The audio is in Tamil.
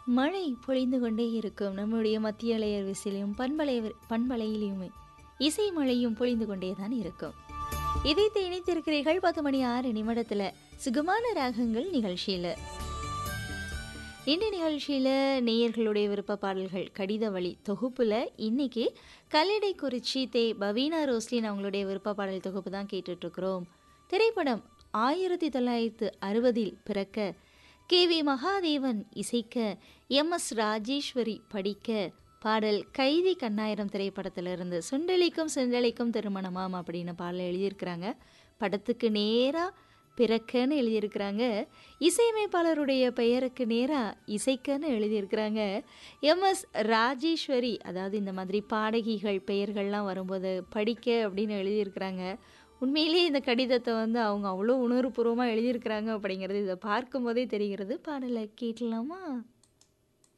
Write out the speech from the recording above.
மழை பொழிந்து கொண்டே இருக்கும் நம்முடைய மத்திய அலையர் விசிலையும் பண்பலை பண்பலையிலையுமே இசை மழையும் பொழிந்து கொண்டே தான் இருக்கும் இதைத்து இணைத்திருக்கிறீர்கள் பத்து மணி ஆறு நிமிடத்தில் சுகமான ராகங்கள் நிகழ்ச்சியில் இந்த நிகழ்ச்சியில் நேயர்களுடைய விருப்ப பாடல்கள் கடித வழி தொகுப்பில் இன்னைக்கு கல்லடை குறிச்சி தே பவீனா ரோஸ்லின் அவங்களுடைய விருப்ப பாடல் தொகுப்பு தான் கேட்டுட்ருக்குறோம் திரைப்படம் ஆயிரத்தி தொள்ளாயிரத்து அறுபதில் பிறக்க கே வி மகாதேவன் இசைக்க எம் எஸ் ராஜேஸ்வரி படிக்க பாடல் கைதி கண்ணாயிரம் திரைப்படத்திலிருந்து சுண்டலிக்கும் சுண்டலிக்கும் திருமணமாம் அப்படின்னு பாடல் எழுதியிருக்கிறாங்க படத்துக்கு நேராக பிறக்கன்னு எழுதியிருக்கிறாங்க இசையமைப்பாளருடைய பெயருக்கு நேராக இசைக்கன்னு எழுதியிருக்கிறாங்க எம் எஸ் ராஜேஸ்வரி அதாவது இந்த மாதிரி பாடகிகள் பெயர்கள்லாம் வரும்போது படிக்க அப்படின்னு எழுதியிருக்கிறாங்க உண்மையிலேயே இந்த கடிதத்தை வந்து அவங்க அவ்வளோ உணர்வுபூர்வமாக எழுதியிருக்கிறாங்க அப்படிங்கிறது இதை பார்க்கும்போதே தெரிகிறது பாடலை கேட்கலாமா